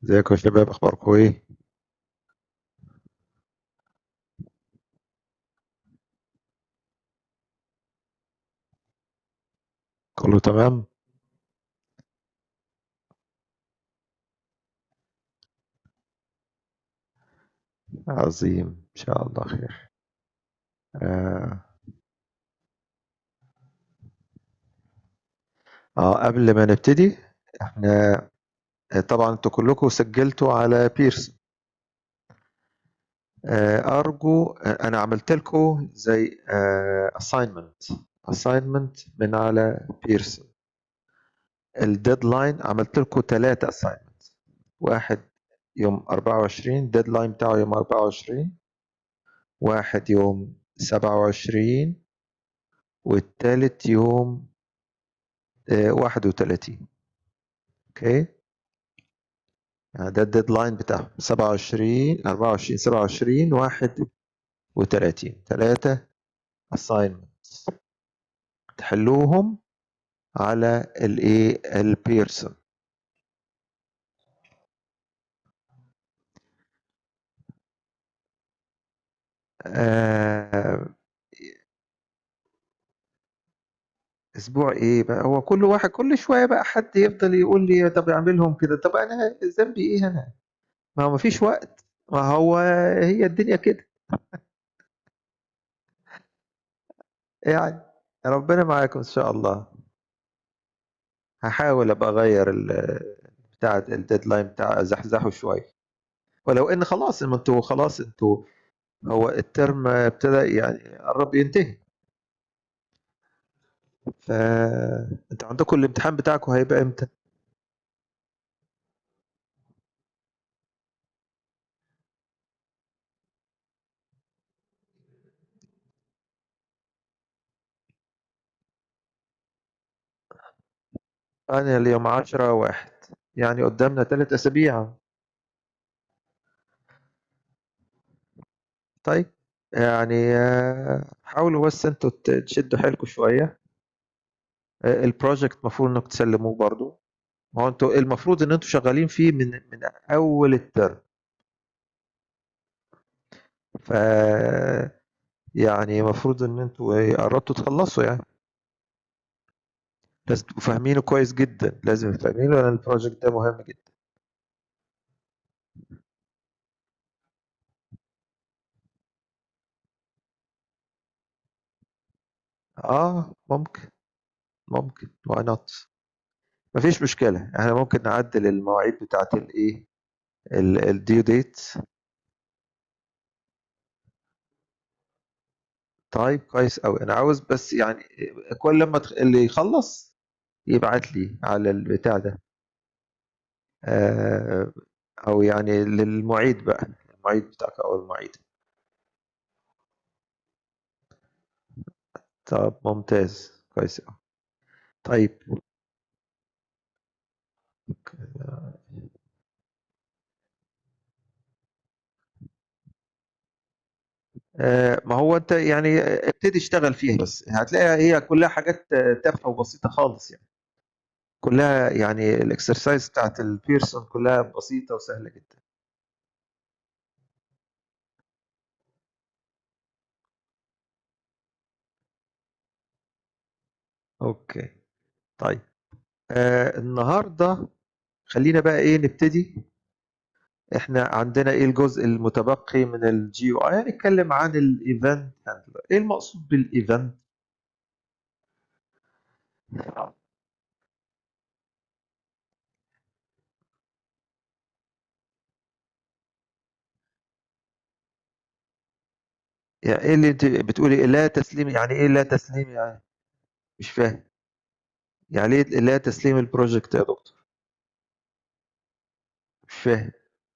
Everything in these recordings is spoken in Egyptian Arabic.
ازيكم يا شباب اخباركم ايه كله تمام عظيم ان شاء الله خير آه. اه قبل ما نبتدي احنا آه، طبعا انتوا كلكم سجلتوا على بيرسون آه ارجو آه، انا عملت لكم زي اساينمنت اساينمنت من على بيرسون الديدلاين عملت لكم ثلاثة اساينمنت واحد يوم 24 الديدلاين بتاعه يوم 24 واحد يوم 27 والتالت يوم آه، 31 اوكي يعني ده الديدلاين بتاعهم 27 24 27 31 ثلاثة assignments تحلوهم على الايه البيرسون آه اسبوع ايه بقى هو كل واحد كل شويه بقى حد يفضل يقول لي طب اعملهم كده طب انا ذنبي ايه انا ما هو مفيش وقت ما هو هي الدنيا كده يعني ربنا معاكم ان شاء الله هحاول ابقى اغير ال- بتاع الديدلاين بتاع زحزحه شويه ولو ان خلاص ما انتوا خلاص انتوا هو الترم ابتدى يعني قرب ينتهي ف انتوا عندكم الامتحان بتاعكم هيبقى امتى؟ انا اليوم عشرة واحد يعني قدامنا ثلاث اسابيع طيب يعني آه، حاولوا بس انتوا ت- تشدوا حيلكم شويه آه، البروجكت المفروض انكم تسلموه برضو ما هو انتوا المفروض ان انتوا شغالين فيه من من اول الترم ف يعني المفروض ان انتوا إيه، قربتوا تخلصوا يعني لازم تبقوا فاهمينه كويس جدا لازم تفهمينه لان البروجكت ده مهم جدا اه ممكن ممكن واي نوت مفيش مشكلة احنا ممكن نعدل المواعيد بتاعت الايه الديو ديت طيب كويس قوي انا عاوز بس يعني كل لما تخ- اللي يخلص يبعت لي على البتاع ده آه او يعني للمعيد بقى المعيد بتاعك او المعيد طب ممتاز كويس قوي طيب آه، ما هو انت يعني ابتدي اشتغل فيها بس هتلاقيها هي كلها حاجات آه، تافهه وبسيطه خالص يعني كلها يعني الاكسرسايز بتاعت البيرسون كلها بسيطه وسهله جدا اوكي طيب آه النهارده خلينا بقى ايه نبتدي احنا عندنا ايه الجزء المتبقي من الجي يو اي هنتكلم عن الايفنت هاندلر ايه المقصود بالايفنت يعني ايه اللي انت بتقولي لا تسليم يعني ايه لا تسليم يعني مش فاهم يعني ايه لا تسليم البروجكت يا دكتور مش فاهم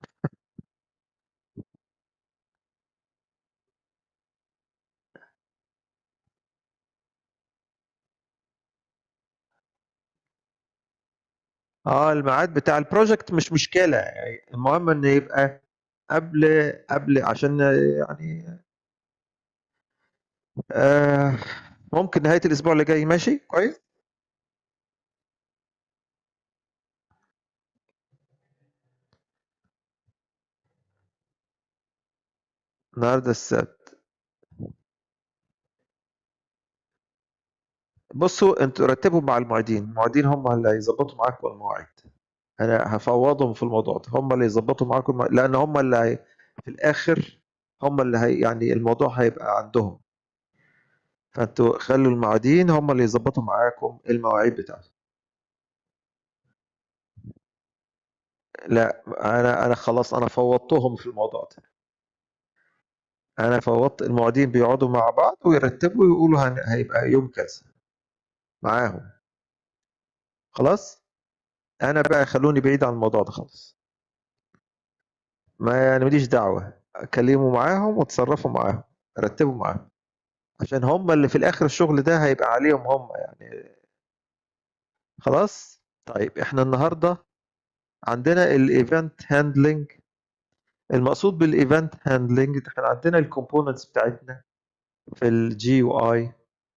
اه الميعاد بتاع البروجكت مش مشكلة يعني المهم ان يبقى قبل قبل عشان يعني آه ممكن نهاية الاسبوع اللي جاي ماشي كويس النهارده السبت بصوا انتوا رتبوا مع المعيدين المعيدين هم اللي هيظبطوا معاكم المواعيد انا هفوضهم في الموضوع ده هم اللي يظبطوا معاكم المواعيد. لان هم اللي هي في الاخر هم اللي هي يعني الموضوع هيبقى عندهم فانتوا خلوا المعيدين هم اللي يظبطوا معاكم المواعيد بتاعتهم لا انا انا خلاص انا فوضتهم في الموضوع ده انا فوضت المعيدين بيقعدوا مع بعض ويرتبوا ويقولوا هن- هيبقى يوم كذا معاهم خلاص انا بقى خلوني بعيد عن الموضوع ده خالص ما يعني ماليش دعوة كلموا معاهم وتصرفوا معاهم رتبوا معاهم عشان هم اللي في الاخر الشغل ده هيبقى عليهم هم يعني خلاص طيب احنا النهارده عندنا الايفنت هاندلنج المقصود بالايفنت هاندلنج احنا عندنا الكومبوننتس بتاعتنا في الجي يو اي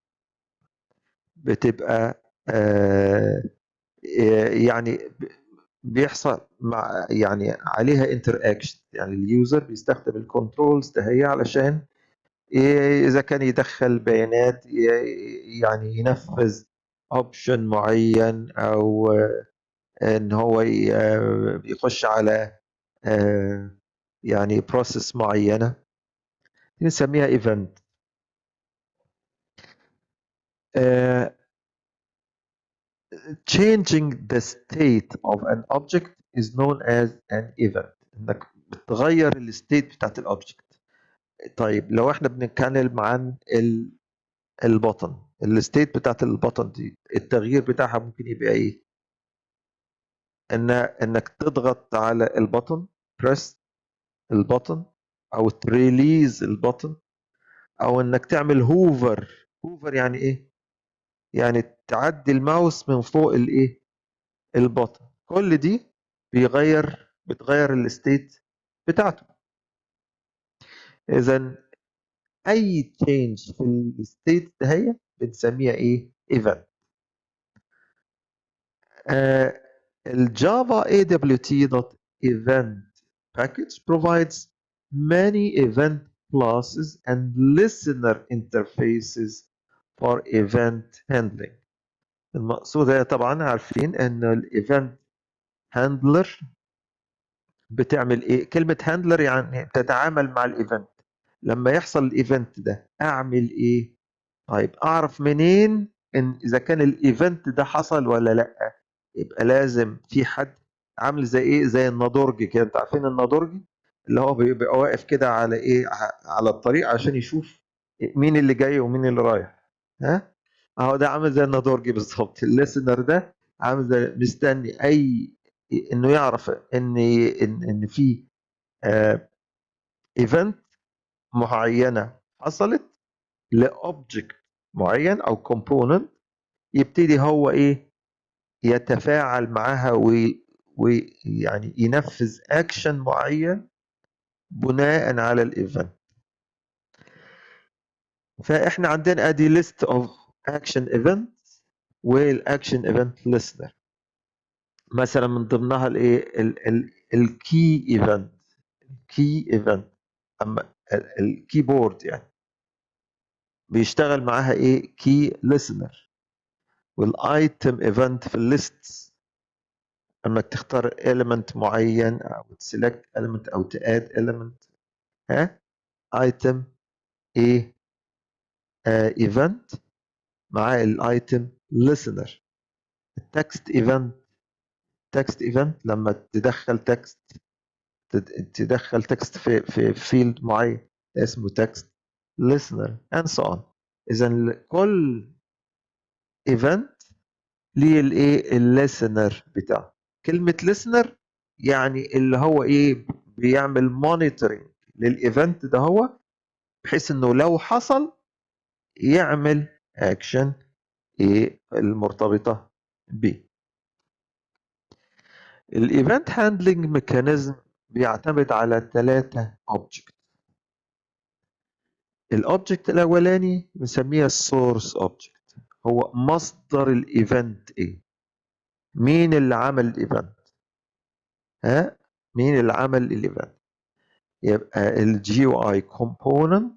بتبقى آه يعني ب- بيحصل مع يعني عليها انتر اكشن يعني اليوزر بيستخدم الكنترولز ده هي علشان ي- اذا كان يدخل بيانات ي- يعني ينفذ اوبشن معين او آه، ان هو ي- آه، يخش على آه، يعني بروسيس معينه نسميها ايفنت changing the state of an object is known as an event انك بتغير الستيت بتاعت الاوبجكت طيب لو احنا بنتكلم عن ال- البطن الستيت بتاعت البطن دي التغيير بتاعها ممكن يبقى ايه ان انك تضغط على البطن بريس البطن او تريليز البطن او انك تعمل هوفر هوفر يعني ايه يعني تعدي الماوس من فوق الايه البطن كل دي بيغير بتغير الستيت بتاعته اذا اي تشينج في الستيت ده هي بنسميها ايه ايفنت الجافا awt.event package provides many event classes and listener interfaces for event handling المقصود هي طبعا عارفين ان الايفنت هاندلر بتعمل ايه كلمة هاندلر يعني تتعامل مع الايفنت لما يحصل الايفنت ده اعمل ايه طيب اعرف منين ان اذا كان الايفنت ده حصل ولا لا يبقى لازم في حد عامل زي ايه زي النادورج كده انت عارفين النادورج اللي هو بيبقى واقف كده على ايه ع- على الطريق عشان يشوف مين اللي جاي ومين اللي رايح ها اهو ده عامل زي النادورج بالظبط الليسنر ده عامل زي مستني اي انه يعرف ان ان ان في ايفنت معينه حصلت لاوبجكت معين او كومبوننت يبتدي هو ايه يتفاعل معاها ويعني ينفذ اكشن معين بناء على الايفنت فاحنا عندنا ادي ليست اوف اكشن ايفنت والاكشن ايفنت ليستنر مثلا من ضمنها الايه الكي ايفنت الكي ايفنت اما الكيبورد يعني بيشتغل معاها ايه كي listener والايتم ايفنت في الليست انك تختار element معين او تسلكت element او تاد element ها ايتم ايه ايفنت مع الايتم listener التكست ايفنت تكست ايفنت لما تدخل تكست تدخل تكست في في فيلد معين اسمه تكست listener and so on اذا كل ايفنت ليه الايه الليسنر بتاعه كلمه listener يعني اللي هو ايه بيعمل مونيتورنج للايفنت ده هو بحيث انه لو حصل يعمل اكشن ايه المرتبطه بيه الايفنت هاندلنج ميكانيزم بيعتمد على ثلاثة اوبجكت الاوبجكت الاولاني بنسميها السورس اوبجكت هو مصدر الايفنت ايه مين اللي عمل الايفنت ها مين اللي عمل الايفنت يبقى ال GUI component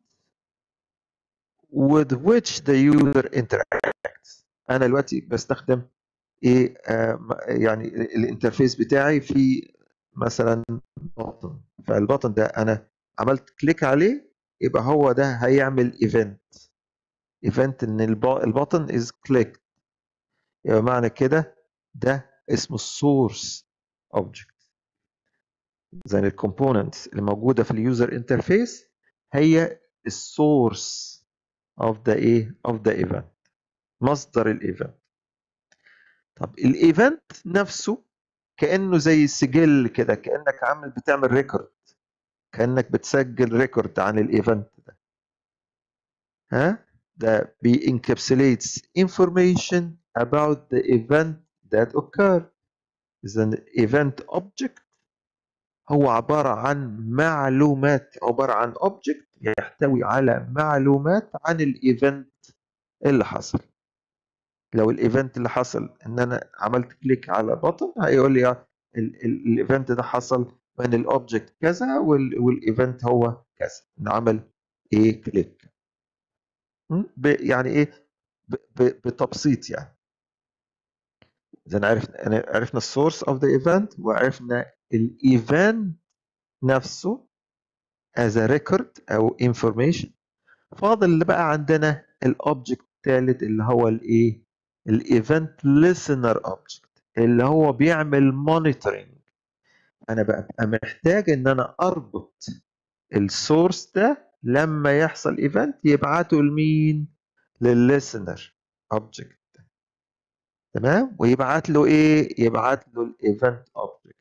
with which the user interacts انا دلوقتي بستخدم ايه آه يعني الانترفيس بتاعي في مثلا بطن فالبطن ده انا عملت كليك عليه يبقى هو ده هيعمل ايفنت ايفنت ان البطن از كليك يبقى معنى كده ده اسمه السورس اوبجكت زي الكومبوننتس اللي موجوده في اليوزر انترفيس هي السورس of the ايه of the event مصدر الايفنت طب الايفنت نفسه كانه زي سجل كده كانك عامل بتعمل ريكورد كانك بتسجل ريكورد عن الايفنت ده ها ده بينكابسulates information about the event that occurred اذا event object هو عبارة عن معلومات عبارة عن object يحتوي على معلومات عن الايفنت اللي حصل لو الايفنت اللي حصل ان انا عملت كليك على بطن هيقول لي الايفنت ده حصل من الاوبجكت كذا والايفنت هو كذا نعمل ايه كليك يعني ايه بتبسيط يعني اذا عرفنا عرفنا السورس اوف ذا ايفنت وعرفنا الايفنت نفسه as a record او information فاضل اللي بقى عندنا الاوبجكت الثالث اللي هو الايه الايفنت listener اوبجكت اللي هو بيعمل مونيتورنج انا بقى محتاج ان انا اربط السورس ده لما يحصل ايفنت يبعته لمين للليسنر اوبجكت تمام ويبعت له ايه يبعت له الايفنت اوبجكت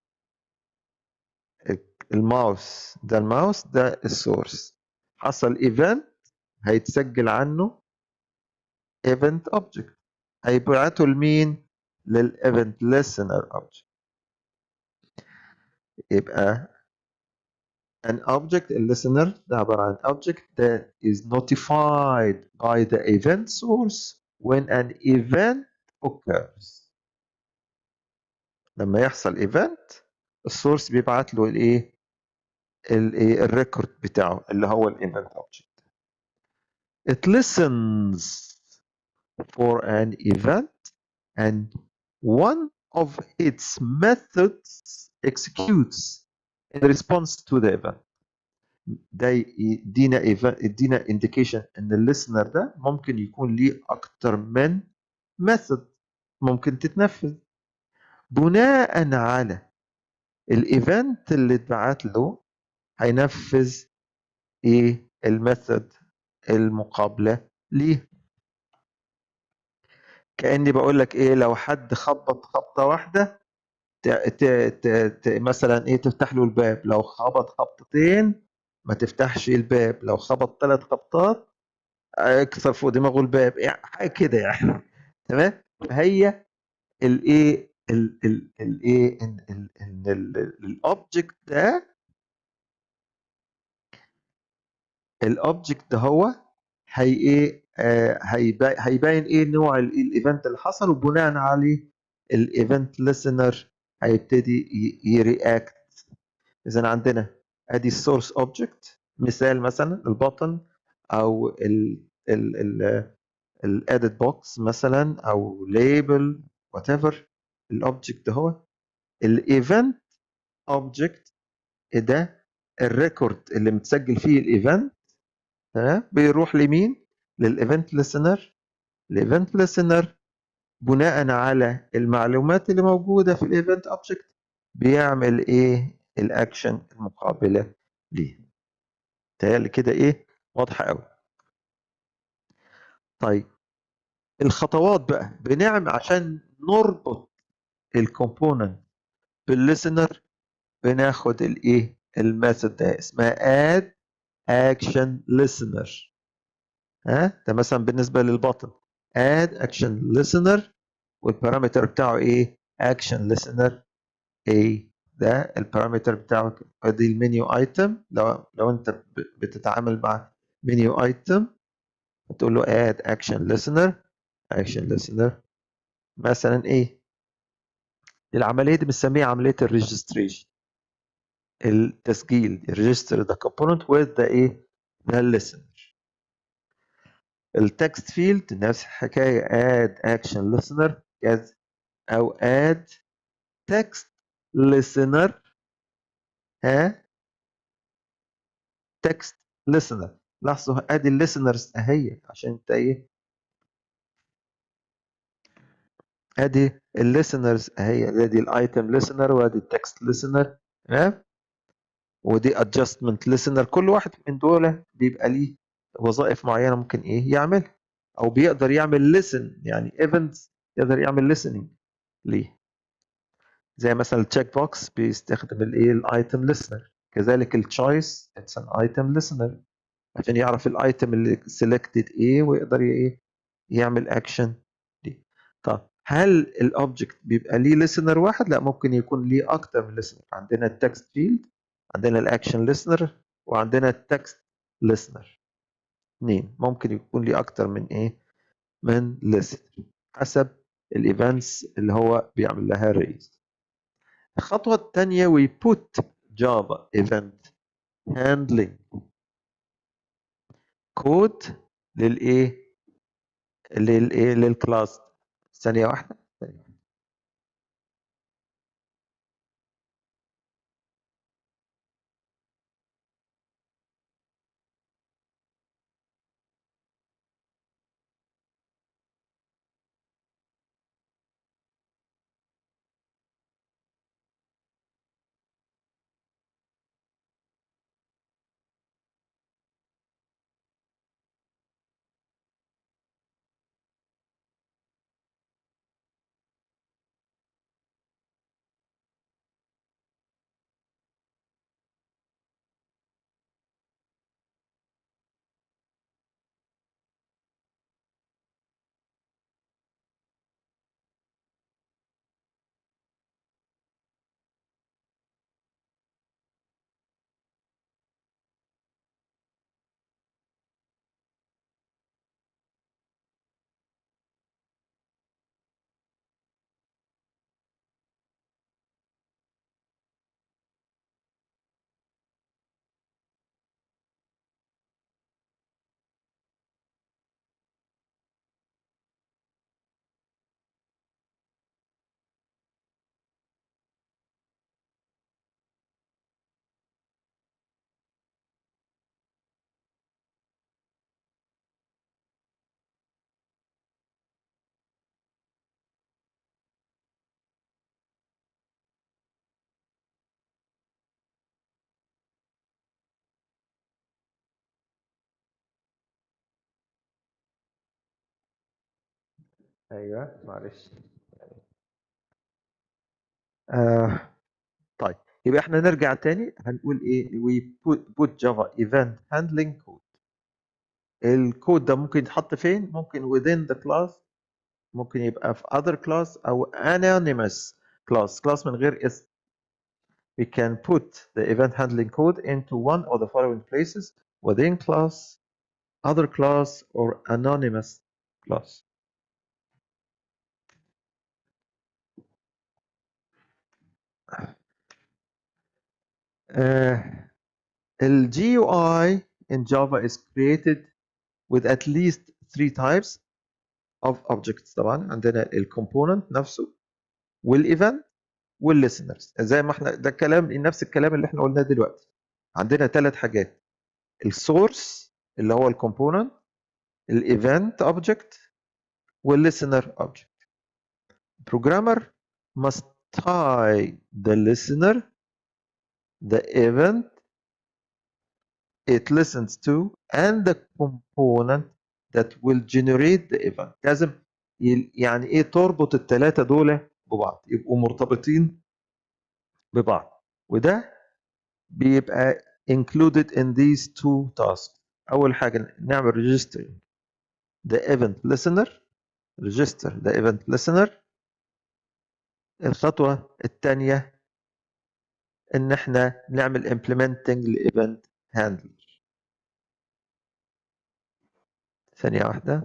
الماوس ده الماوس ده السورس حصل ايفنت هيتسجل عنه ايفنت اوبجكت هيبعته لمين للايفنت listener اوبجكت يبقى an object a listener ده عبارة عن object that is notified by the event source when an event occurs لما يحصل event السورس بيبعت له الايه الايه الريكورد بتاعه اللي هو الايفنت اوبجكت it listens for an event and one of its methods executes in response to the event ده يدينا يدينا indication ان الليسنر ده ممكن يكون ليه اكتر من method ممكن تتنفذ بناء على الايفنت اللي اتبعت له هينفذ ايه الميثود المقابله ليه كاني بقول لك ايه لو حد خبط خبطه واحده ت ت ت ت مثلا ايه تفتح له الباب لو خبط خبطتين ما تفتحش الباب لو خبط ثلاث خبطات اكسر فوق دماغه الباب يعني حاجه كده يعني تمام فهي الايه الايه ان الاوبجكت ده الاوبجكت ده هو هي ايه آه هيبين ايه نوع الايفنت اللي حصل وبناء عليه الايفنت listener هيبتدي يرياكت اذا عندنا ادي السورس اوبجكت مثال مثلا البطن او ال ال ال الاديت بوكس مثلا او ليبل وات ايفر الاوبجكت ده هو الايفنت اوبجكت ده الريكورد اللي متسجل فيه الايفنت تمام بيروح لمين للايفنت listener الايفنت listener بناء على المعلومات اللي موجوده في الايفنت اوبجكت بيعمل ايه الاكشن المقابله ليه تهيألي كده ايه واضحه قوي طيب الخطوات بقى بنعمل عشان نربط الكومبوننت بالليسنر بناخد الايه الميثود ده اسمها add action listener ها ده مثلا بالنسبه للبطن add action listener والبارامتر بتاعه ايه action listener A ده البارامتر بتاعه دي المنيو ايتم لو لو انت بتتعامل مع منيو ايتم بتقول له add action listener action listener مثلا ايه العمليه دي بنسميها عمليه الريجستريشن التسجيل register the component with the ايه the listener التكست فيلد نفس الحكاية add action listener as أو add text listener ها text listener لاحظوا ادي الليسنرز اهي عشان انت ايه ادي الليسنرز اهي ادي الايتم listener وادي التكست listener تمام ودي adjustment listener كل واحد من دول بيبقى ليه وظائف معينه ممكن ايه يعملها او بيقدر يعمل listen يعني events يقدر يعمل listening ليه زي مثلا التشيك بوكس بيستخدم الايه الايتم listener كذلك التشويس اتس ان ايتم listener عشان يعرف الايتم اللي selected ايه ويقدر ايه يعمل اكشن دي طب هل الاوبجكت بيبقى ليه listener واحد لا ممكن يكون ليه اكتر من listener عندنا التكست فيلد عندنا الاكشن listener وعندنا التكست listener اثنين ممكن يكون ليه اكتر من ايه من listener حسب الايفنتس اللي هو بيعمل لها ريز الخطوة الثانية we put Java event handling كود للايه للايه للكلاس ثانية واحدة ثانية واحدة. ايوه معلش آه طيب يبقى احنا نرجع تاني هنقول ايه we put, put java event handling code الكود ده ممكن يتحط فين ممكن within the class ممكن يبقى في other class او anonymous class class من غير اسم we can put the event handling code into one of the following places within class other class or anonymous class uh, the GUI in Java is created with at least three types of objects طبعا عندنا الكومبوننت نفسه والايفنت والlisteners زي ما احنا ده الكلام نفس الكلام اللي احنا قلناه دلوقتي عندنا ثلاث حاجات السورس اللي هو الكومبوننت الايفنت اوبجكت والlistener object programmer must tie the listener the event it listens to and the component that will generate the event لازم ي- يعني ايه تربط الثلاثه دول ببعض يبقوا مرتبطين ببعض وده بيبقى included in these two tasks اول حاجه نعمل register the event listener register the event listener الخطوه الثانيه ان احنا نعمل implementing event handler ثانيه واحده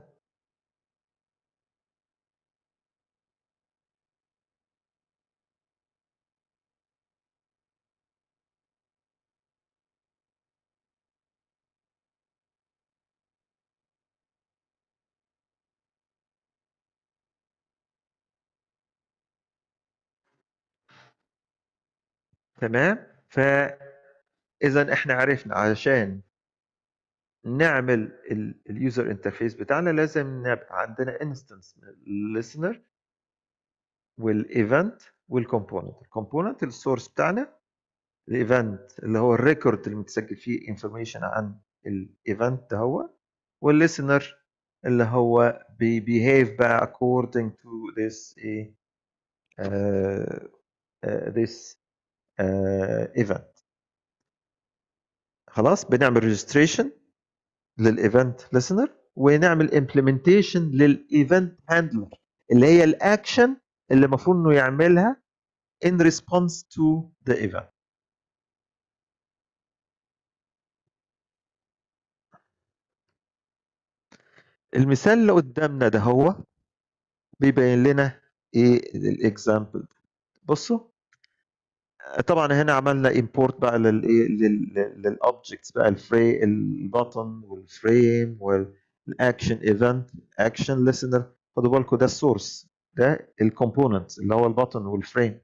تمام فاذا احنا عرفنا علشان نعمل اليوزر انترفيس بتاعنا لازم نبقى عندنا انستنس من الليسنر والايفنت والكومبوننت الكومبوننت السورس بتاعنا الايفنت اللي هو الريكورد اللي متسجل فيه انفورميشن عن الايفنت ده هو والليسنر اللي هو بيبيهيف بقى according to this ايه uh, uh, this uh, event خلاص بنعمل ريجستريشن للايفنت listener ونعمل implementation للايفنت هاندلر اللي هي الاكشن اللي المفروض انه يعملها in response to the event المثال اللي قدامنا ده هو بيبين لنا ايه الاكزامبل بصوا طبعا هنا عملنا import بقى للايه للاوبجكتس بقى الفري البطن والفريم والاكشن ايفنت اكشن listener خدوا بالكم ده السورس ده الكومبوننت اللي هو البطن والفريم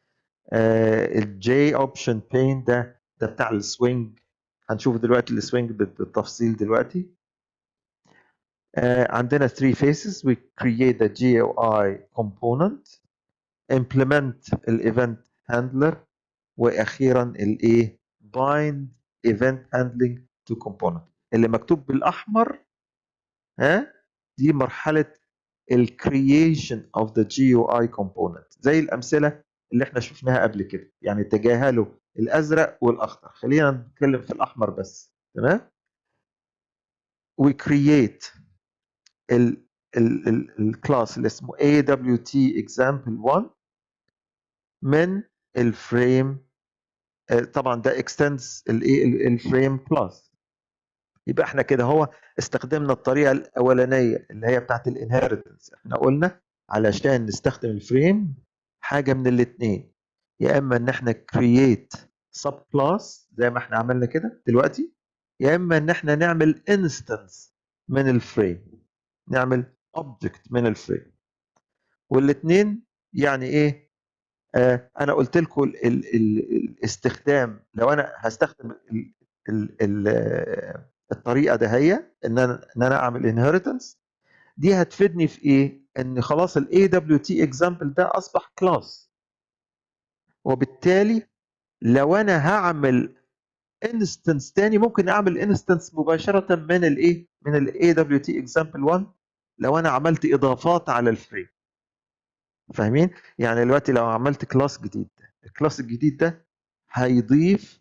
الجي اوبشن بين ده ده بتاع السوينج هنشوف دلوقتي السوينج بالتفصيل دلوقتي uh, عندنا three phases we create the GUI component implement الevent handler واخيرا الايه bind event handling to component اللي مكتوب بالاحمر ها دي مرحله الكرييشن of the GUI component زي الامثله اللي احنا شفناها قبل كده يعني تجاهلوا الازرق والاخضر خلينا نتكلم في الاحمر بس تمام we create ال ال ال الكلاس اللي اسمه AWT example 1 من الفريم طبعا ده extends الايه الفريم كلاس يبقى احنا كده هو استخدمنا الطريقه الاولانيه اللي هي بتاعت الانهيرتنس احنا قلنا علشان نستخدم الفريم حاجه من الاثنين يا اما ان احنا create sub class زي ما احنا عملنا كده دلوقتي يا اما ان احنا نعمل instance من الفريم نعمل object من الفريم والاثنين يعني ايه آه انا قلت لكم ال ال ال الاستخدام لو انا هستخدم ال ال ال الطريقه ده هي ان انا ان انا اعمل inheritance دي هتفيدني في ايه ان خلاص ال AWT example ده اصبح كلاس وبالتالي لو انا هعمل انستنس تاني ممكن اعمل انستنس مباشره من الايه من ال AWT example 1 لو انا عملت اضافات على الفريم فاهمين يعني دلوقتي لو عملت كلاس جديد الكلاس الجديد ده هيضيف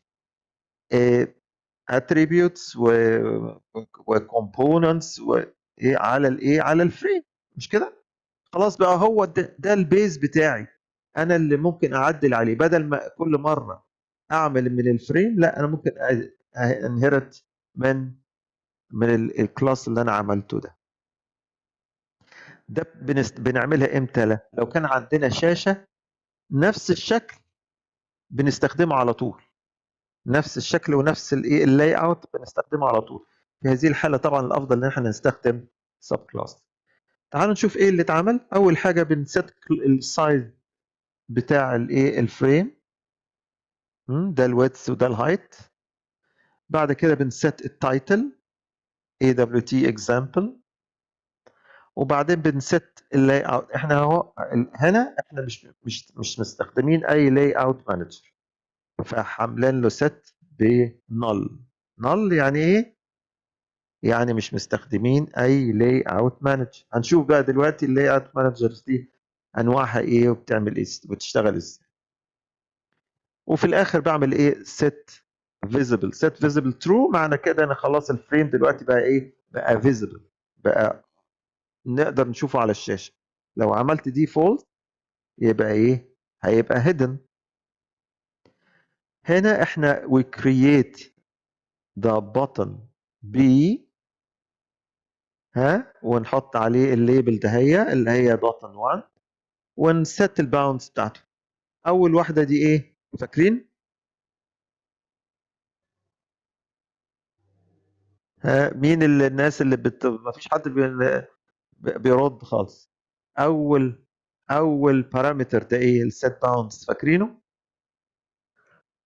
اتريبيوتس وكومبوننتس وايه على الايه على الفريم مش كده خلاص بقى هو ده, ده البيز بتاعي انا اللي ممكن اعدل عليه بدل ما كل مره اعمل من الفريم لا انا ممكن انهرت من من الكلاس اللي انا عملته ده ده بنست... بنعملها امتى لا لو كان عندنا شاشه نفس الشكل بنستخدمه على طول نفس الشكل ونفس الايه اللاي اوت بنستخدمه على طول في هذه الحاله طبعا الافضل ان احنا نستخدم سب كلاس تعالوا نشوف ايه اللي اتعمل اول حاجه بنست السايز بتاع الايه الفريم ده الويدث وده الهايت بعد كده بنست التايتل AWT example وبعدين بنست اللاي اوت احنا اهو هنا احنا مش مش مش مستخدمين اي لاي اوت مانجر فحاملين له ست بنل نل يعني ايه يعني مش مستخدمين اي لاي اوت مانجر هنشوف بقى دلوقتي اللاي اوت مانجرز دي انواعها ايه وبتعمل ايه وبتشتغل ازاي وفي الاخر بعمل ايه set visible set visible true معنى كده انا خلاص الفريم دلوقتي بقى ايه بقى visible بقى نقدر نشوفه على الشاشه لو عملت ديفولت يبقى ايه هيبقى hidden هنا احنا we create the button B ها ونحط عليه الليبل ده هي اللي هي button 1 ونست الباوندز بتاعته اول واحده دي ايه فاكرين ها مين اللي الناس اللي بت... ما فيش حد بي... بيرد خالص اول اول بارامتر ده ايه السيت باوندز فاكرينه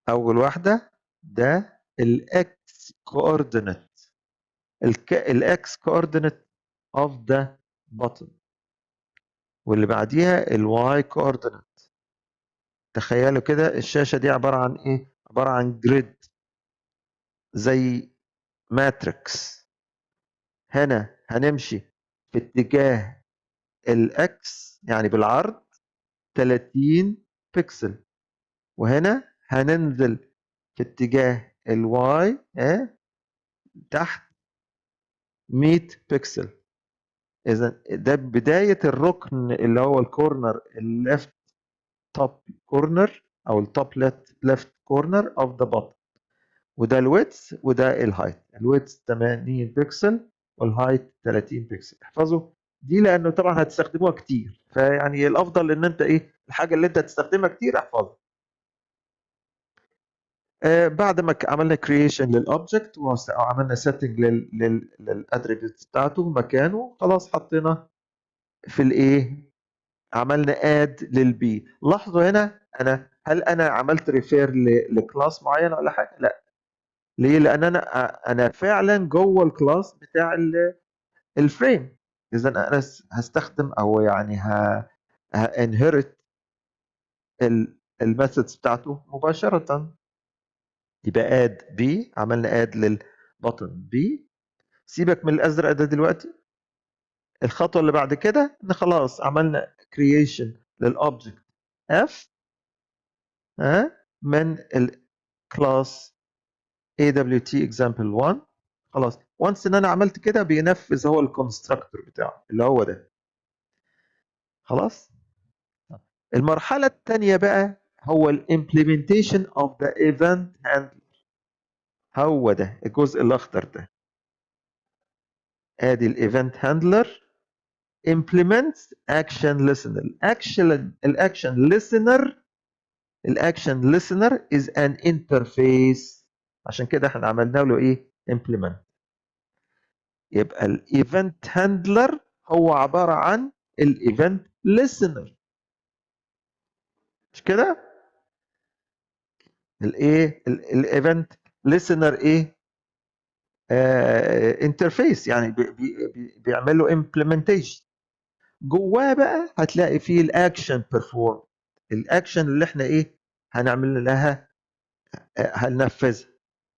اول واحده ده الاكس كوردينيت الاكس كوردينيت اوف ذا button واللي بعديها الواي كوردينيت تخيلوا كده الشاشه دي عباره عن ايه عباره عن جريد زي ماتريكس هنا هنمشي في اتجاه الاكس يعني بالعرض 30 بكسل وهنا هننزل في اتجاه الواي اه تحت 100 بكسل اذا ده بدايه الركن اللي هو الكورنر الليفت توب كورنر او التوب ليفت كورنر اوف ذا بوتن وده الويتس وده الهايت الويتس 80 بكسل والهايت 30 بكسل احفظوا دي لانه طبعا هتستخدموها كتير فيعني الافضل ان انت ايه الحاجه اللي انت هتستخدمها كتير احفظها آه بعد ما عملنا كرييشن للاوبجكت وعملنا سيتنج للاتريبيوتس بتاعته مكانه خلاص حطينا في الايه عملنا اد للبي لاحظوا هنا انا هل انا عملت ريفير لكلاس معين ولا حاجه لا ليه لان انا انا فعلا جوه الكلاس بتاع الفريم اذا انا هستخدم او يعني هانهرت الميثودز بتاعته مباشره يبقى اد بي عملنا اد للبطن بي سيبك من الازرق ده دلوقتي الخطوه اللي بعد كده ان خلاص عملنا كرييشن للاوبجكت اف ها من الكلاس AWT example 1 خلاص وانس ان انا عملت كده بينفذ هو الكونستراكتور بتاعه اللي هو ده خلاص المرحله الثانيه بقى هو الامبلمنتيشن اوف ذا ايفنت هاندلر هو ده الجزء الاخضر ده ادي الايفنت هاندلر implements action listener الاكشن الاكشن listener الاكشن listener is an interface عشان كده احنا عملنا له ايه implement يبقى الايفنت هاندلر هو عباره عن الايفنت listener مش كده الايه الايفنت listener ايه انترفيس يعني بي بي بيعمل له implementation جواه بقى هتلاقي فيه الاكشن بيرفورم الاكشن اللي احنا ايه هنعمل لها هننفذها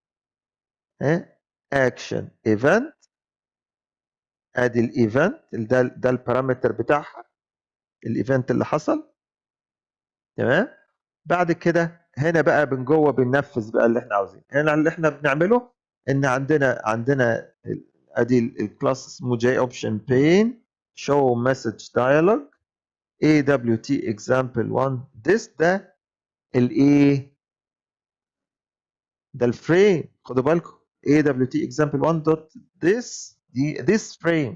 اكشن ايفنت ادي الايفنت ده ده البارامتر بتاعها الايفنت اللي حصل تمام بعد كده هنا بقى من جوه بننفذ بقى اللي احنا عاوزينه هنا اللي احنا بنعمله ان عندنا عندنا ادي الكلاس اسمه جي اوبشن بين show message dialog AWT example 1 this ده الايه ده الفريم خدوا بالكم AWT example 1 dot this دي this frame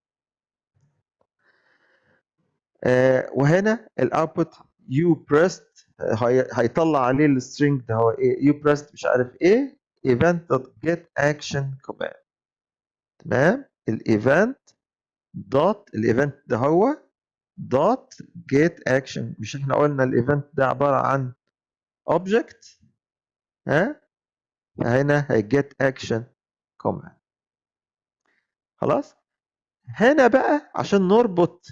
آه وهنا الاوتبوت you pressed هي هيطلع عليه السترينج ده هو ايه you pressed مش عارف ايه event dot get action command تمام الايفنت دوت الايفنت ده هو دوت جيت اكشن مش احنا قلنا الايفنت ده عباره عن اوبجكت ها هنا هيجيت اكشن كوماند خلاص هنا بقى عشان نربط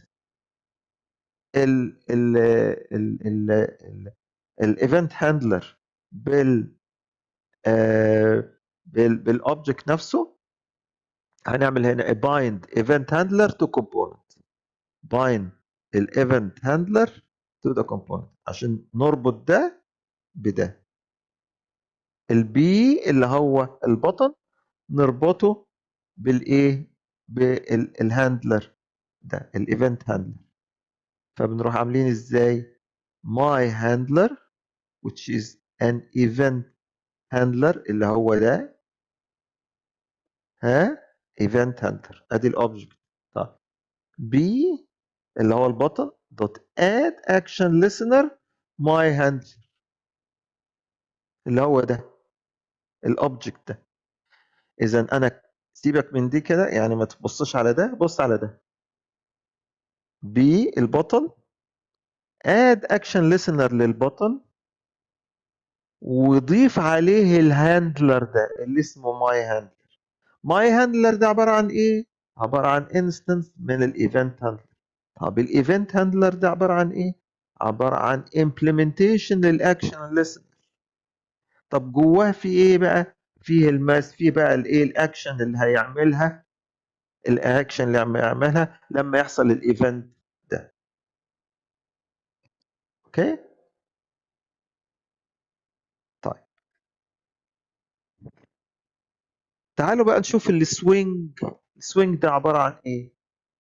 ال ال ال ال ال الايفنت هاندلر بال بال بالاوبجكت نفسه هنعمل هنا a bind event handler to component bind الايفنت handler to the component عشان نربط ده بده البي اللي هو البطن نربطه بالايه بالهاندلر ده الايفنت هاندلر فبنروح عاملين ازاي my handler which is an event handler اللي هو ده ها ايفنت هاندلر ادي الاوبجكت طيب بي اللي هو البطن دوت اد اكشن listener ماي هاندلر اللي هو ده الاوبجكت ده اذا انا سيبك من دي كده يعني ما تبصش على ده بص على ده بي البطن اد اكشن listener للبطن وضيف عليه الهاندلر ده اللي اسمه ماي هاندلر ماي هاندلر ده عباره عن ايه عباره عن انستنس من الايفنت هاندلر طب الايفنت هاندلر ده عباره عن ايه عباره عن implementation للاكشن ليسن طب جواه في ايه بقى فيه الماس فيه بقى الايه الاكشن اللي هيعملها الاكشن اللي عم يعملها لما يحصل الايفنت ده اوكي طيب تعالوا بقى نشوف السوينج السوينج ده عباره عن ايه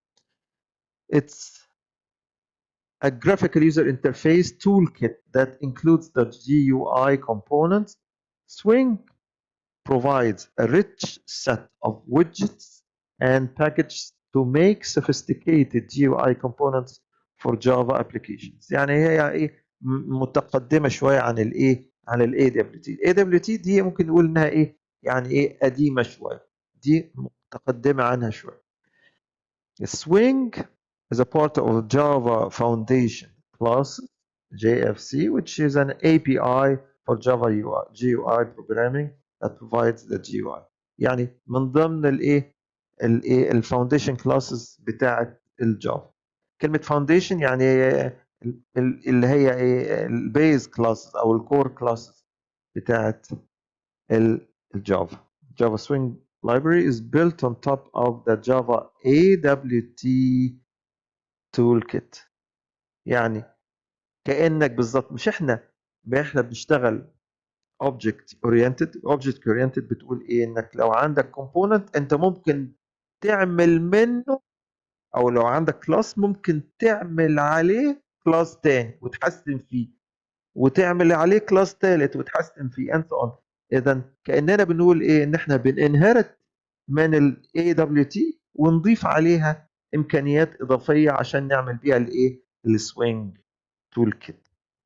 it's a graphical user interface toolkit that includes the GUI components swing provides a rich set of widgets and packages to make sophisticated GUI components for Java applications يعني هي ايه متقدمه شويه عن الايه عن الاي دبليو تي الاي دبليو تي دي ممكن نقول انها ايه يعني ايه قديمه شويه دي متقدمه عنها شويه Swing is a part of Java Foundation class JFC which is an API for Java UI, GUI programming that provides the GUI يعني من ضمن الايه الايه الفاونديشن كلاسز بتاعه الجافا كلمه فاونديشن يعني اللي هي ايه البيز كلاسز او الكور كلاسز بتاعه الجافا جافا سوينج library is built on top of the Java AWT toolkit يعني كأنك بالظبط مش احنا احنا بنشتغل object oriented object oriented بتقول ايه انك لو عندك component انت ممكن تعمل منه او لو عندك كلاس ممكن تعمل عليه كلاس تاني وتحسن فيه وتعمل عليه كلاس تالت وتحسن فيه and so on اذا كاننا بنقول ايه ان احنا بننهرت من ال AWT ونضيف عليها امكانيات اضافيه عشان نعمل بيها الايه السوينج تول كيت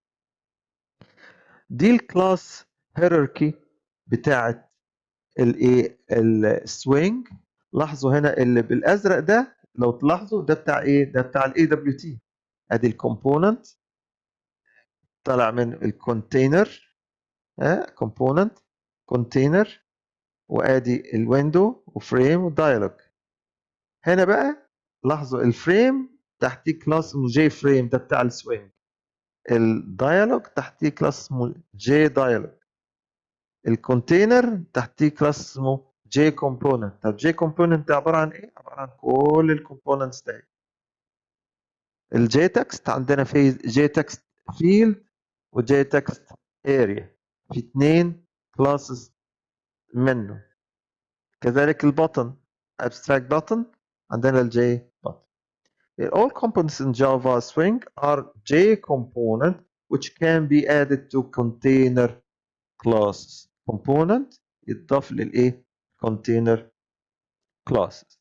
دي الكلاس هيراركي بتاعت الايه السوينج لاحظوا هنا اللي بالازرق ده لو تلاحظوا ده بتاع ايه ده بتاع الاي دبليو تي ادي الكومبوننت طلع من الكونتينر ها كومبوننت كونتينر وادي الويندو وفريم ودايلوج هنا بقى لاحظوا الفريم تحتيه كلاس اسمه جي فريم ده بتاع السوينج الدايلوج تحتيه كلاس اسمه جي دايلوج الكونتينر تحتيه كلاس اسمه جي كومبوننت طب جي كومبوننت عباره عن ايه عباره عن كل الكومبوننتس دي الجي تكست عندنا في جي تكست فيلد وجي تكست اريا في اثنين كلاسز منه كذلك البطن abstract button عندنا الجي button all components in Java Swing are J component which can be added to container classes component يتضاف للايه container classes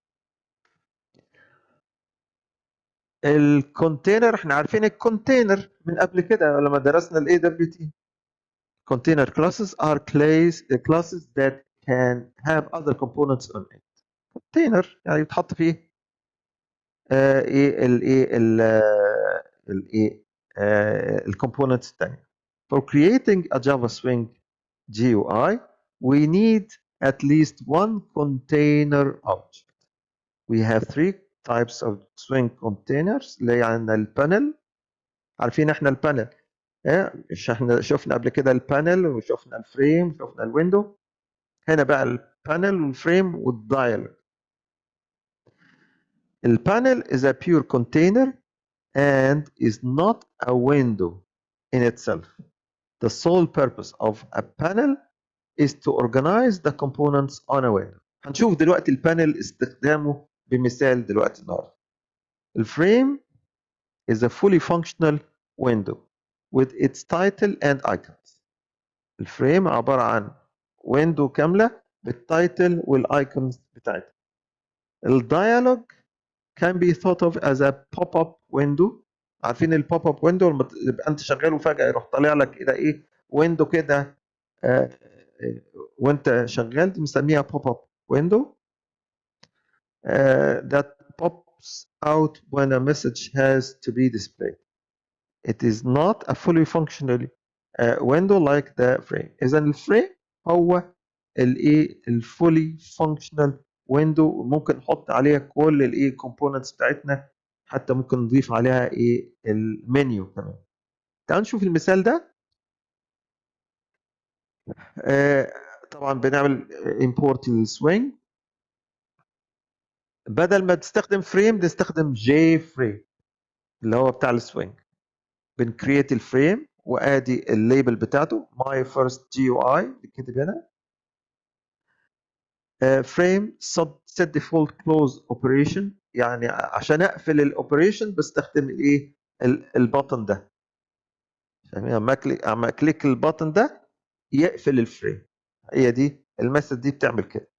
الكونتينر احنا عارفين الكونتينر من قبل كده لما درسنا الاي دبليو تي container classes are class, classes that can have other components on it container يعني بتحط فيه آه ايه الايه الايه الكومبوننتس الثانيه for creating a Java Swing GUI we need at least one container object. We have three types of swing containers اللي هي عندنا البانل عارفين احنا البانل ايه مش احنا شفنا قبل كده البانل وشفنا الفريم وشفنا الويندو هنا بقى البانل والفريم والدايلوج البانل is a pure container and is not a window in itself. The sole purpose of a panel is to organize the components on a window. هنشوف دلوقتي البانل استخدامه بمثال دلوقتي النهارده. الفريم is a fully functional window with its title and icons. الفريم عبارة عن ويندو كاملة بالتايتل والايكونز بتاعتها. الديالوج can be thought of as a pop-up window عارفين البوب اب ويندو لما تبقى انت شغال وفجاه يروح طالع لك كده ايه ويندو كده آه وانت شغال بنسميها بوب اب ويندو that pops out when a message has to be displayed. It is not a fully functional window like the frame اذا الفريم هو الايه الفولي فانكشنال ويندو ممكن نحط عليها كل الايه كومبوننتس بتاعتنا حتى ممكن نضيف عليها ايه المنيو كمان تعالوا نشوف المثال ده آه طبعا بنعمل import للسوينج بدل ما تستخدم فريم نستخدم جي فريم اللي هو بتاع السوينج بنكريت الفريم وادي الليبل بتاعته my first GUI بتكتب هنا فريم set default close operation يعني عشان اقفل الاوبريشن بستخدم الايه البطن ده فاهمين اما اكليك اما اكليك البطن ده يقفل الفريم هي دي الميثود دي بتعمل كده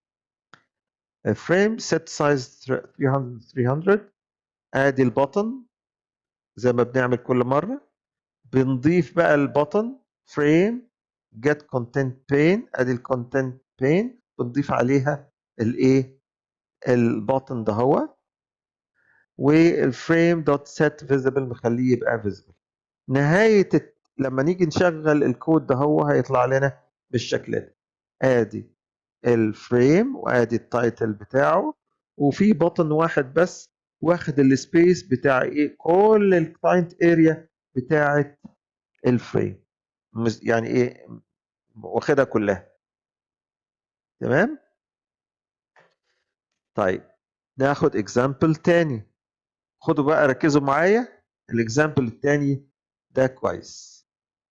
فريم set size 300 300 ادي البطن زي ما بنعمل كل مره بنضيف بقى البطن فريم get content pane ادي الكونتنت pane بنضيف عليها الايه البطن ده هو والفريم دوت set visible مخليه يبقى visible نهايه لما نيجي نشغل الكود ده هو هيطلع لنا بالشكل ده ادي الفريم وادي التايتل بتاعه وفي بطن واحد بس واخد السبيس بتاع ايه كل الكلاينت اريا بتاعه الفريم يعني ايه واخدها كلها تمام طيب ناخد اكزامبل تاني خدوا بقى ركزوا معايا الاكزامبل التاني ده كويس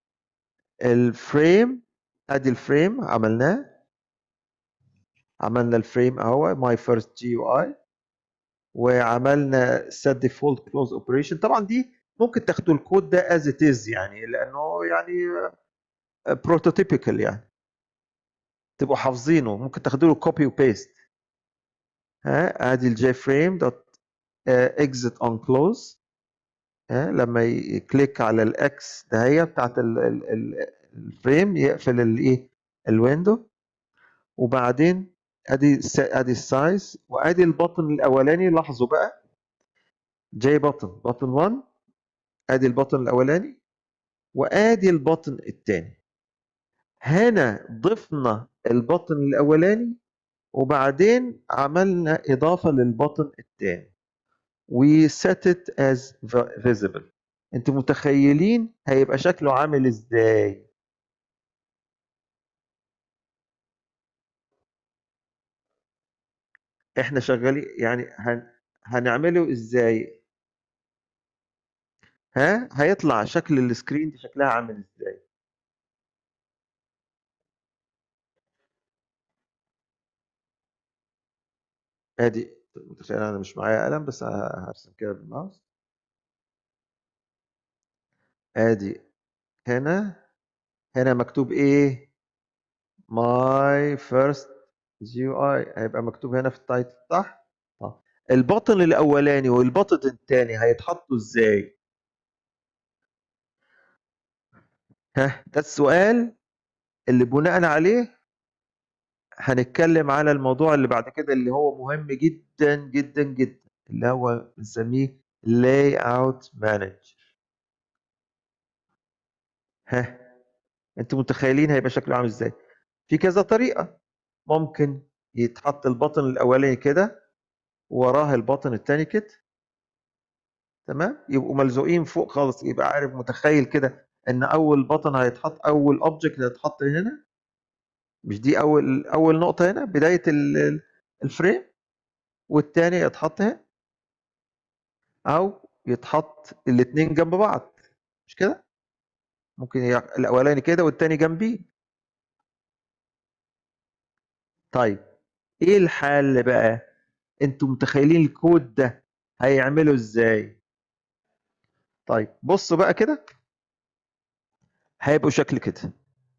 الفريم ادي الفريم عملناه عملنا الفريم اهو ماي فيرست جي يو اي وعملنا set default close operation طبعا دي ممكن تاخدوا الكود ده as it is يعني لانه يعني بروتوتيبيكال يعني تبقوا حافظينه ممكن تاخدوا له كوبي وبيست ها ادي الجي فريم دوت اكزit اون كلوز ها لما يكليك على الاكس ده هي بتاعت الفريم يقفل الايه الويندو وبعدين ادي ادي السايز وادي البطن الاولاني لاحظوا بقى جاي بطن بطن 1 ادي البطن الاولاني وادي البطن الثاني هنا ضفنا البطن الاولاني وبعدين عملنا اضافه للبطن الثاني we set it as visible انتوا متخيلين هيبقى شكله عامل ازاي احنا شغالين يعني هن... هنعمله ازاي ها هيطلع شكل السكرين دي شكلها عامل ازاي ادي متخيل انا مش معايا قلم بس هرسم كده بالماوس ادي هنا هنا مكتوب ايه my first GUI هيبقى مكتوب هنا في التايتل صح طب البطن الاولاني والبطن الثاني هيتحطوا ازاي ها ده السؤال اللي بناء عليه هنتكلم على الموضوع اللي بعد كده اللي هو مهم جدا جدا جدا اللي هو بنسميه لاي اوت مانجر ها انتوا متخيلين هيبقى شكله عامل ازاي في كذا طريقه ممكن يتحط البطن الاولاني كده وراه البطن الثاني كده تمام يبقوا ملزوقين فوق خالص يبقى عارف متخيل كده ان اول بطن هيتحط اول اوبجكت هيتحط هنا مش دي اول اول نقطه هنا بدايه الفريم والتاني يتحط هنا او يتحط الاثنين جنب بعض مش كده ممكن الاولاني كده والتاني جنبيه طيب ايه الحل بقى انتوا متخيلين الكود ده هيعمله ازاي طيب بصوا بقى كده هيبقوا شكل كده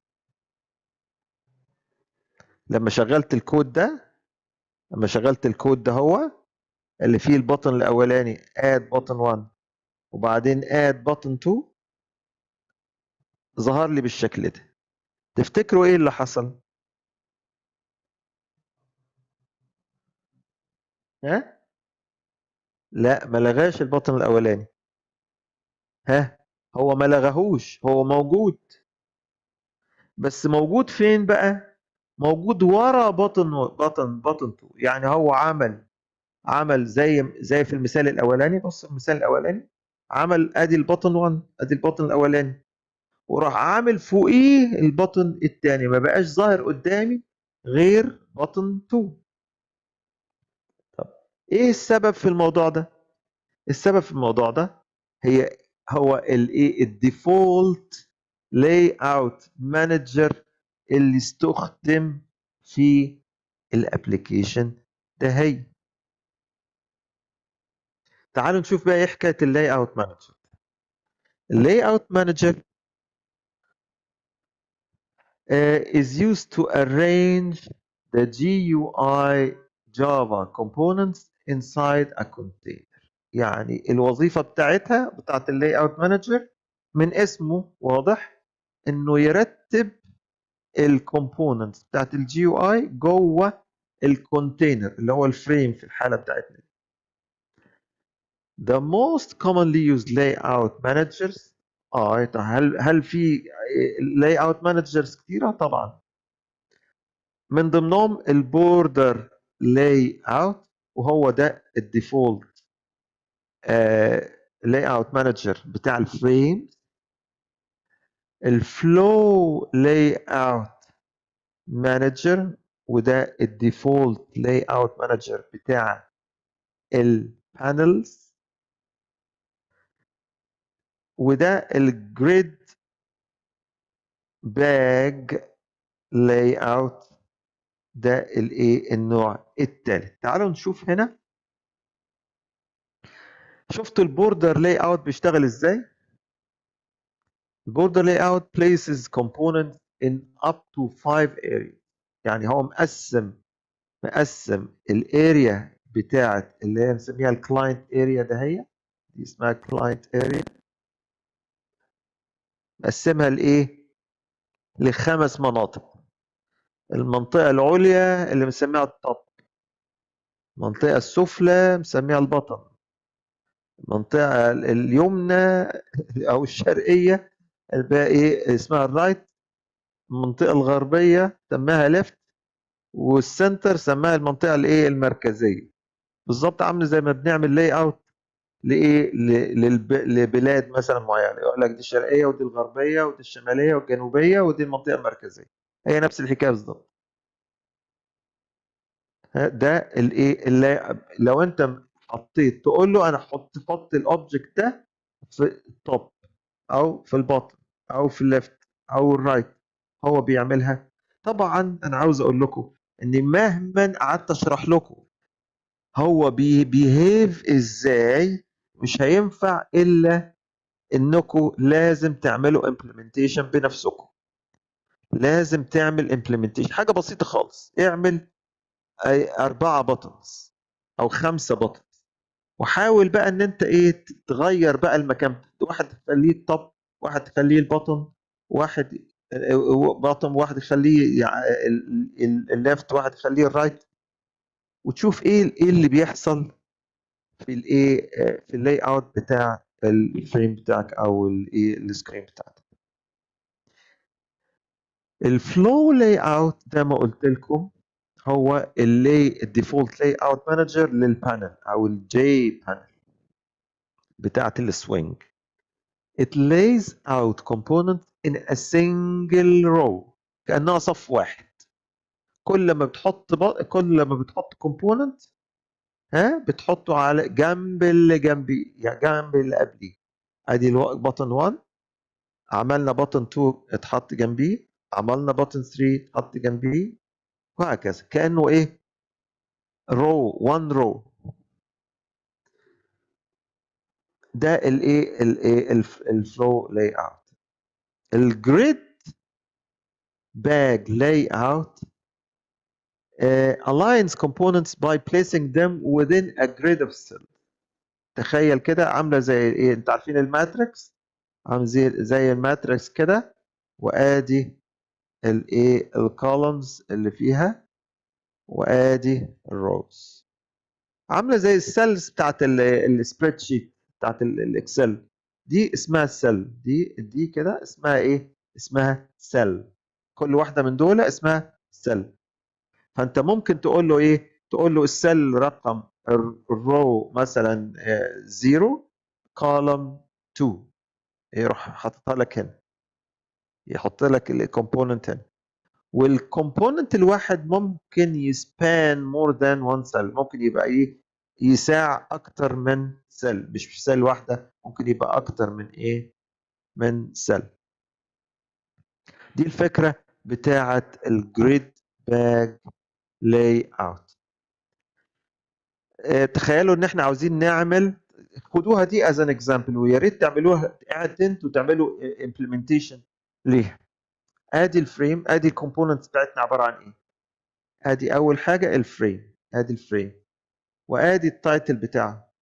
لما شغلت الكود ده لما شغلت الكود ده هو اللي فيه البطن الاولاني add button 1 وبعدين add button 2 ظهر لي بالشكل ده تفتكروا ايه اللي حصل ها لا ما لغاش البطن الاولاني ها هو ما لغاهوش هو موجود بس موجود فين بقى موجود ورا بطن بطن بطن 2 يعني هو عمل عمل زي زي في المثال الاولاني بص المثال الاولاني عمل ادي البطن 1 ادي البطن الاولاني وراح عامل فوقيه البطن الثاني ما بقاش ظاهر قدامي غير بطن 2 طب ايه السبب في الموضوع ده السبب في الموضوع ده هي هو الايه الديفولت لاي اوت مانجر اللي استخدم في الابلكيشن ده هي تعالوا نشوف بقى ايه حكايه اللاي اوت مانجر اللاي اوت مانجر is used to arrange the GUI Java components inside a container يعني الوظيفة بتاعتها بتاعت اللاي اوت مانجر من اسمه واضح انه يرتب الكومبوننتس بتاعت الجي يو اي جوه الكونتينر اللي هو الفريم في الحالة بتاعتنا The most commonly used layout managers اه طب هل هل في layout managers كتيرة؟ طبعا من ضمنهم البوردر لاي اوت وهو ده الديفولت لاي اوت مانجر بتاع الفريم الفلو لاي اوت مانجر وده الديفولت لاي اوت مانجر بتاع البانلز وده الجريد باج لاي اوت ده الايه النوع الثالث تعالوا نشوف هنا شفتوا البوردر لاي اوت بيشتغل ازاي البوردر لاي اوت places components in up to 5 areas يعني هو مقسم مقسم الاريا بتاعت اللي هي بنسميها الكلاينت اريا ده هي دي اسمها كلاينت اريا مقسمها لايه لخمس مناطق المنطقة العليا اللي مسميها التوب المنطقة السفلى مسميها البطن المنطقة اليمنى أو الشرقية الباقي اسمها الرايت المنطقة الغربية سماها ليفت والسنتر سماها المنطقة الايه المركزية بالظبط عامل زي ما بنعمل لاي اوت لايه للب... لبلاد مثلا معينة يقول لك دي الشرقية ودي الغربية ودي الشمالية والجنوبية ودي المنطقة المركزية هي نفس الحكاية بالظبط ده الايه اللي لو انت حطيت تقول له انا حط حط الاوبجكت ده في التوب او في الباطن او في الليفت او الرايت هو بيعملها طبعا انا عاوز اقول لكم ان مهما قعدت اشرح لكم هو بي بيهيف ازاي مش هينفع الا انكم لازم تعملوا امبلمنتيشن بنفسكم لازم تعمل امبلمنتيشن حاجه بسيطه خالص اعمل أي أربعة بطنز أو خمسة بطنز وحاول بقى إن أنت إيه تغير بقى المكان واحد تخليه التوب واحد تخليه البطن واحد بطن واحد يخليه الليفت واحد يخليه الرايت وتشوف ايه ايه اللي بيحصل في الايه في اللاي اوت بتاع الفريم بتاعك او الايه السكرين بتاعك الفلو لاي اوت زي ما قلت لكم هو اللي الديفولت لاي اوت مانجر للبانل او الجي بانل بتاعت السوينج it lays out components in a single row كأنها صف واحد كل ما بتحط ب... كل ما بتحط كومبوننت ها بتحطه على جنب اللي جنبي يعني جنب اللي قبليه ادي بطن 1 عملنا بطن 2 اتحط جنبيه عملنا بطن 3 اتحط جنبيه وهكذا كانه ايه رو 1 رو ده الايه الايه الفلو لاي اوت الجريد باج لاي اوت aligns components by placing them within a grid of cells تخيل كده عامله زي ايه انت عارفين الماتريكس عامل زي زي الماتريكس كده وادي الايه الكولومز اللي فيها وادي الروز عامله زي السيلز بتاعت السبريد شيت بتاعت الاكسل دي اسمها سيل دي دي كده اسمها ايه اسمها سيل كل واحده من دول اسمها سيل فانت ممكن تقول له ايه تقول له السيل رقم الرو مثلا 0 كولوم 2 يروح حاططها لك هنا يحط لك الكومبوننت هنا والكومبوننت الواحد ممكن يسبان مور ذان وان سيل ممكن يبقى ايه يساع اكتر من سيل مش في سيل واحده ممكن يبقى اكتر من ايه من سيل دي الفكره بتاعه الجريد باج لاي اوت تخيلوا ان احنا عاوزين نعمل خدوها دي از ان اكزامبل ويا ريت تعملوها قاعد انتوا تعملوا امبلمنتيشن ليها ادي الفريم ادي الكومبوننتس بتاعتنا عباره عن ايه ادي اول حاجه الفريم ادي الفريم وادي التايتل بتاعه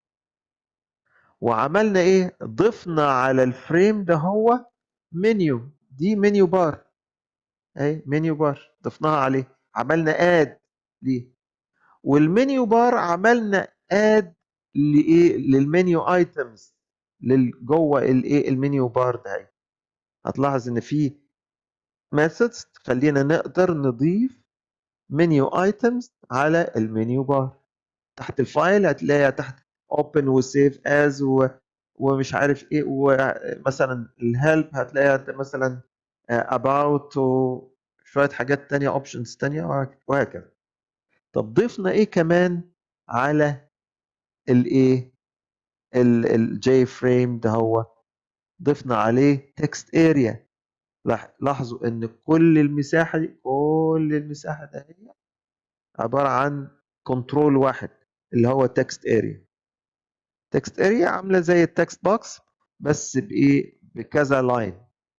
وعملنا ايه ضفنا على الفريم ده هو منيو دي منيو بار اهي منيو بار ضفناها عليه عملنا اد ليه والمنيو بار عملنا اد لايه للمنيو ايتمز جوه الايه المنيو بار ده هي. هتلاحظ ان في ميثودز تخلينا نقدر نضيف منيو ايتمز على المنيو بار تحت الفايل هتلاقيها تحت open وسيف از و... ومش عارف ايه ومثلا الهيلب هتلاقيها مثلا about وشويه حاجات تانية اوبشنز تانية وهكذا طب ضفنا ايه كمان على الايه الجي فريم ده هو ضفنا عليه تكست اريا لاحظوا ان كل المساحه دي كل المساحه ده هي عباره عن كنترول واحد اللي هو تكست اريا تكست اريا عامله زي التكست بوكس بس بايه بكذا لاين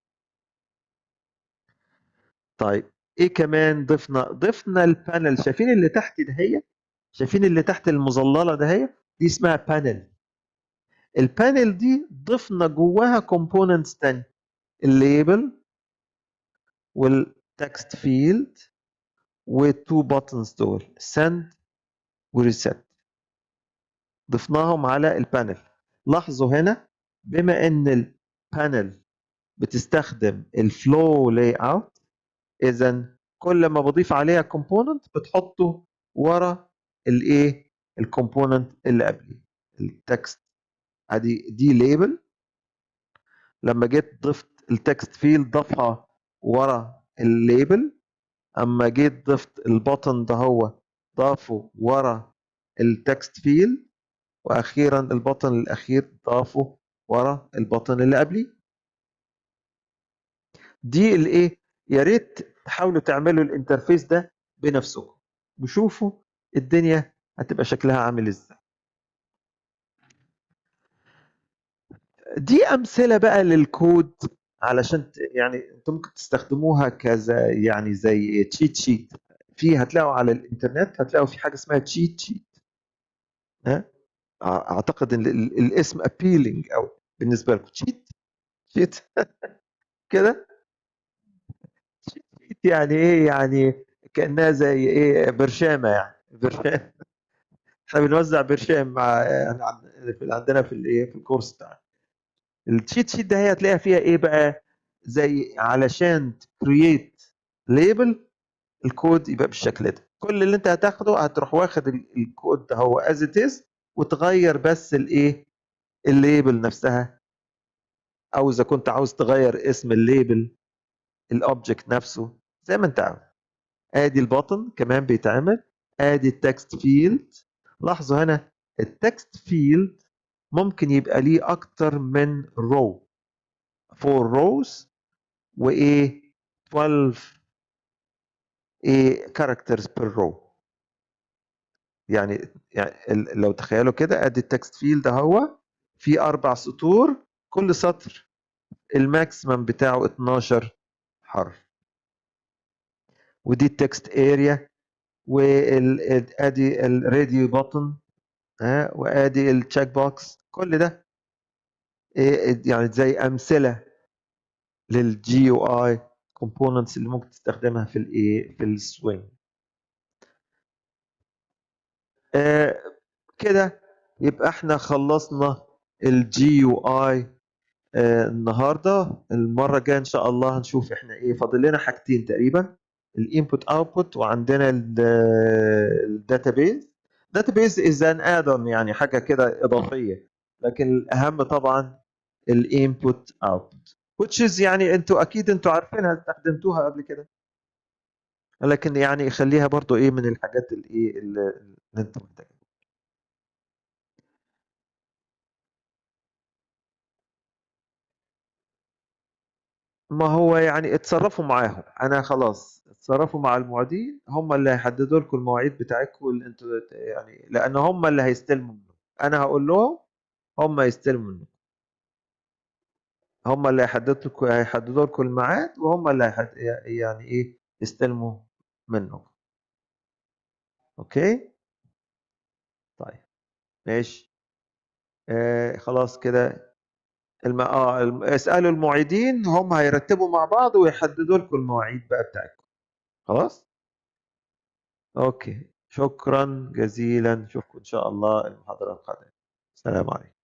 طيب ايه كمان ضفنا ضفنا البانل شايفين اللي تحت ده هي شايفين اللي تحت المظلله ده هي دي اسمها بانل البانل دي ضفنا جواها كومبوننتس تاني الليبل والتكست فيلد والتو باتنز دول send وريسيت ضفناهم على البانل لاحظوا هنا بما ان البانل بتستخدم الفلو لاي اوت اذا كل ما بضيف عليها كومبوننت بتحطه ورا الايه الكومبوننت اللي قبليه التكست ادي دي ليبل لما جيت ضفت التكست فيلد ضفها ورا الليبل اما جيت ضفت البطن ده هو ضافه ورا التكست فيلد واخيرا البطن الاخير ضافه ورا البطن اللي قبليه دي الايه يا ريت تحاولوا تعملوا الانترفيس ده بنفسكم وشوفوا الدنيا هتبقى شكلها عامل ازاي دي امثله بقى للكود علشان يعني انتم ممكن تستخدموها كذا يعني زي تشيت شيت في هتلاقوا على الانترنت هتلاقوا في حاجه اسمها تشيت شيت ها اعتقد ان الاسم ابيلينج او بالنسبه لكم تشيت شيت كده شيت يعني ايه يعني كانها زي ايه برشامه يعني برشام احنا بنوزع برشام مع عندنا في الايه في الكورس بتاعنا التشيت شيت ده هي هتلاقيها فيها ايه بقى زي علشان كرييت ليبل الكود يبقى بالشكل ده كل اللي انت هتاخده هتروح واخد الكود ده هو از ات از وتغير بس الايه الليبل نفسها او اذا كنت عاوز تغير اسم الليبل الاوبجكت نفسه زي ما انت عاوز ادي البطن كمان بيتعمل ادي التكست فيلد لاحظوا هنا التكست فيلد ممكن يبقى ليه اكتر من رو 4 روز وايه 12 ايه كاركترز بير رو يعني يعني لو تخيلوا كده ادي التكست فيلد اهو في اربع سطور كل سطر الماكسيمم بتاعه 12 حرف ودي التكست اريا وادي الراديو بutton ها وادي التشيك بوكس كل ده إيه يعني زي امثله للجي يو اي كومبوننتس اللي ممكن تستخدمها في الايه في السوينج آه كده يبقى احنا خلصنا الجي يو اي آه، النهارده المره الجايه ان شاء الله هنشوف احنا ايه فاضل لنا حاجتين تقريبا الانبوت اوتبوت وعندنا الداتابيز داتابيز از ان ادون يعني حاجه كده اضافيه لكن الاهم طبعا الانبوت اوتبوت which is يعني انتوا اكيد انتوا عارفينها استخدمتوها قبل كده لكن يعني خليها برضو ايه من الحاجات الايه اللي اللي انتوا محتاجينها ما هو يعني اتصرفوا معاهم انا خلاص اتصرفوا مع المعيدين هم اللي هيحددوا لكم المواعيد بتاعتكم اللي انتوا يعني لان هم اللي هيستلموا منكم انا هقول لهم هم يستلموا منكم هم اللي هيحددوا لكم هيحددوا لكم الميعاد وهم اللي هيحد... يعني ايه يستلموا منكم اوكي طيب ماشي آه خلاص كده الم... اه الم... اسالوا المعيدين هم هيرتبوا مع بعض ويحددوا لكم المواعيد بقى بتاعتكم خلاص اوكي شكرا جزيلا نشوفكم ان شاء الله المحاضره القادمه السلام عليكم